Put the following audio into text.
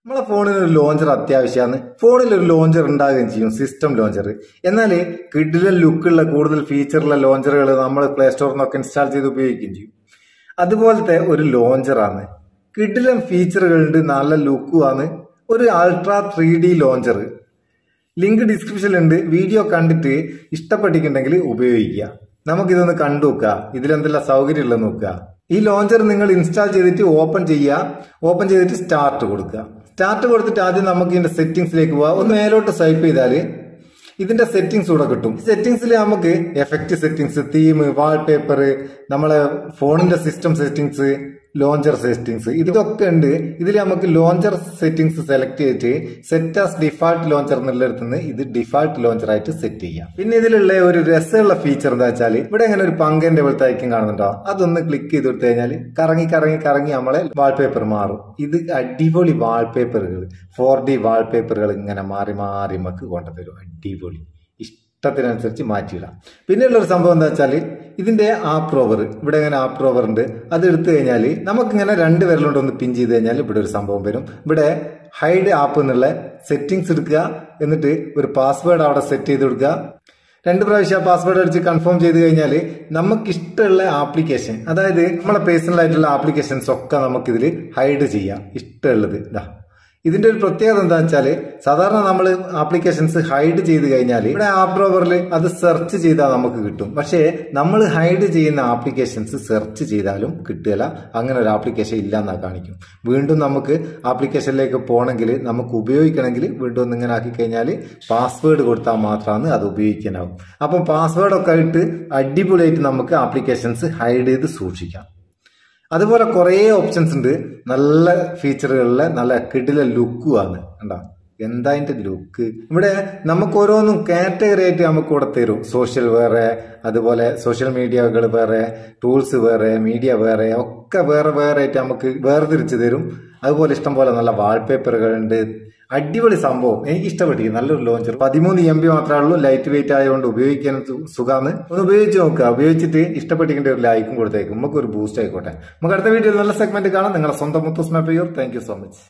നമ്മളെ ഫോണിന് ഒരു ലോഞ്ചർ അത്യാവശ്യമാണ് ഫോണിൽ ഒരു ലോഞ്ചർ ഉണ്ടാകുകയും ചെയ്യും സിസ്റ്റം ലോഞ്ചർ എന്നാൽ കിഡിലെ ലുക്കുള്ള കൂടുതൽ ഫീച്ചറുള്ള ലോഞ്ചറുകൾ നമ്മൾ പ്ലേ സ്റ്റോറിൽ നിന്നൊക്കെ ഇൻസ്റ്റാൾ ചെയ്ത് ഉപയോഗിക്കുകയും ചെയ്യും അതുപോലത്തെ ഒരു ലോഞ്ചറാണ് കിഡിലം ഫീച്ചറുകളുണ്ട് നല്ല ലുക്കുമാണ് ഒരു ultra three D launcher link ഡിസ്ക്രിപ്ഷനിലുണ്ട് വീഡിയോ കണ്ടിട്ട് ഇഷ്ടപ്പെട്ടിട്ടുണ്ടെങ്കിൽ ഉപയോഗിക്കുക നമുക്കിതൊന്ന് കണ്ടു നോക്കുക ഇതിലെന്തെല്ലാം സൗകര്യം ഉള്ളത് നോക്കുക ഈ ലോഞ്ചർ നിങ്ങൾ ഇൻസ്റ്റാൾ ചെയ്തിട്ട് ഓപ്പൺ ചെയ്യുക ഓപ്പൺ ചെയ്തിട്ട് സ്റ്റാർട്ട് കൊടുക്കുക സ്റ്റാർട്ട് കൊടുത്തിട്ട് ആദ്യം നമുക്ക് ഇതിന്റെ സെറ്റിംഗ്സിലേക്ക് പോവാം ഒന്ന് മേലോട്ട് സ്വൈപ്പ് ചെയ്താൽ ഇതിന്റെ സെറ്റിംഗ്സ് കൂടെ കിട്ടും സെറ്റിംഗ്സിൽ നമുക്ക് എഫക്റ്റ് സെറ്റിംഗ്സ് തീം വാൾപേപ്പർ നമ്മളെ ഫോണിന്റെ സിസ്റ്റം സെറ്റിംഗ്സ് ലോഞ്ചർ സെറ്റിംഗ്സ് ഇതൊക്കെ ഉണ്ട് ഇതിൽ നമുക്ക് ലോഞ്ചർ സെറ്റിംഗ്സ് സെലക്ട് ചെയ്തിട്ട് സെറ്റ് ആസ് ഡിഫാൾട്ട് ലോഞ്ചർ എന്നുള്ളിടത്ത് നിന്ന് ഇത് ഡിഫാൾട്ട് ലോഞ്ചർ ആയിട്ട് സെറ്റ് ചെയ്യാം പിന്നെ ഇതിലുള്ള ഒരു രസമുള്ള ഫീച്ചർ എന്താ വെച്ചാൽ ഇവിടെ ഇങ്ങനെ ഒരു പങ്കന്റെ പോലത്തെ ഐക്യം കാണുന്നുണ്ടോ അതൊന്ന് ക്ലിക്ക് ചെയ്ത് കൊടുത്തു കഴിഞ്ഞാൽ കറങ്ങി കറങ്ങി കറങ്ങി നമ്മളെ വാൾപേപ്പർ മാറും ഇത് അടിപൊളി വാൾപേപ്പറുകൾ ഫോർ ഡി വാൾപേപ്പറുകൾ ഇങ്ങനെ മാറി മാറി നമുക്ക് കൊണ്ടുതരും അടിപൊളി ഇഷ്ടത്തിനനുസരിച്ച് മാറ്റിയിടാം പിന്നെയുള്ള ഒരു സംഭവം എന്താ വെച്ചാൽ ഇതിന്റെ ആപ്പ് റോവർ ഇവിടെ ഇങ്ങനെ ആപ്പ് റോവർ ഉണ്ട് അത് എടുത്തു കഴിഞ്ഞാൽ നമുക്കിങ്ങനെ രണ്ട് വിരലുകൊണ്ട് ഒന്ന് പിൻ ചെയ്ത് കഴിഞ്ഞാൽ ഇവിടെ ഒരു സംഭവം വരും ഇവിടെ ഹൈഡ് ആപ്പ് എന്നുള്ള സെറ്റിംഗ്സ് എടുക്കുക എന്നിട്ട് ഒരു പാസ്വേഡ് അവിടെ സെറ്റ് ചെയ്ത് കൊടുക്കുക രണ്ട് പ്രാവശ്യം പാസ്വേഡ് അടിച്ച് കൺഫേം ചെയ്ത് കഴിഞ്ഞാൽ നമുക്ക് ഇഷ്ടമുള്ള ആപ്ലിക്കേഷൻ അതായത് നമ്മളെ പേഴ്സണൽ ആയിട്ടുള്ള ആപ്ലിക്കേഷൻസ് ഒക്കെ നമുക്കിതിൽ ഹൈഡ് ചെയ്യാം ഇഷ്ടമുള്ളത് ഇതാ ഇതിന്റെ ഒരു പ്രത്യേകത എന്താ വെച്ചാൽ സാധാരണ നമ്മൾ ആപ്ലിക്കേഷൻസ് ഹൈഡ് ചെയ്ത് കഴിഞ്ഞാൽ ഇവിടെ ആപ്പ് റോവറിൽ അത് സെർച്ച് ചെയ്താൽ നമുക്ക് കിട്ടും പക്ഷേ നമ്മൾ ഹൈഡ് ചെയ്യുന്ന ആപ്ലിക്കേഷൻസ് സെർച്ച് ചെയ്താലും കിട്ടുകയില്ല അങ്ങനെ ഒരു ആപ്ലിക്കേഷൻ ഇല്ല എന്നാ കാണിക്കും വീണ്ടും നമുക്ക് ആപ്ലിക്കേഷനിലേക്ക് പോകണമെങ്കിൽ നമുക്ക് ഉപയോഗിക്കണമെങ്കിൽ വീണ്ടും ഒന്ന് ഇങ്ങനെ ആക്കി കഴിഞ്ഞാൽ പാസ്വേഡ് കൊടുത്താൽ മാത്രമാണ് അത് ഉപയോഗിക്കാനാവും അപ്പം പാസ്വേഡൊക്കെ ആയിട്ട് അടിപൊളിയായിട്ട് നമുക്ക് ആപ്ലിക്കേഷൻസ് ഹൈഡ് ചെയ്ത് സൂക്ഷിക്കാം അതുപോലെ കുറേ ഓപ്ഷൻസ് ഉണ്ട് നല്ല ഫീച്ചറുകളിലെ നല്ല കിടില ലുക്കുമാണ് കണ്ടോ എന്താ അതിന്റെ ലുക്ക് ഇവിടെ നമുക്ക് ഓരോന്നും കാറ്റഗറി ആയിട്ട് നമുക്ക് ഇവിടെ തരും സോഷ്യൽ വേറെ അതുപോലെ സോഷ്യൽ മീഡിയകൾ വേറെ ടൂൾസ് വേറെ മീഡിയ വേറെ ഒക്കെ വേറെ വേറെ ആയിട്ട് നമുക്ക് വേർതിരിച്ച് തരും അതുപോലെ ഇഷ്ടം പോലെ നല്ല വാൾപേപ്പറുകളുണ്ട് അടിപൊളി സംഭവം എനിക്ക് ഇഷ്ടപ്പെട്ടു നല്ലൊരു ലോഞ്ചർ പതിമൂന്ന് എം ബി മാത്രമേ ഉള്ളൂ ലൈറ്റ് വെയിറ്റ് ആയതുകൊണ്ട് ഉപയോഗിക്കാൻ സുഖമാണ് ഒന്ന് ഉപയോഗിച്ച് നോക്കുക ഉപയോഗിച്ചിട്ട് ഇഷ്ടപ്പെട്ടിട്ട് ഒരു ലൈക്കും കൊടുത്തേക്കും നമുക്ക് ഒരു ബൂസ്റ്റ് ആയിക്കോട്ടെ നമുക്ക് അടുത്ത വീഡിയോയിൽ നല്ല സെഗ്മെന്റ് കാണാം നിങ്ങളുടെ സ്വന്തം Muthoos Mappayyur thank you so much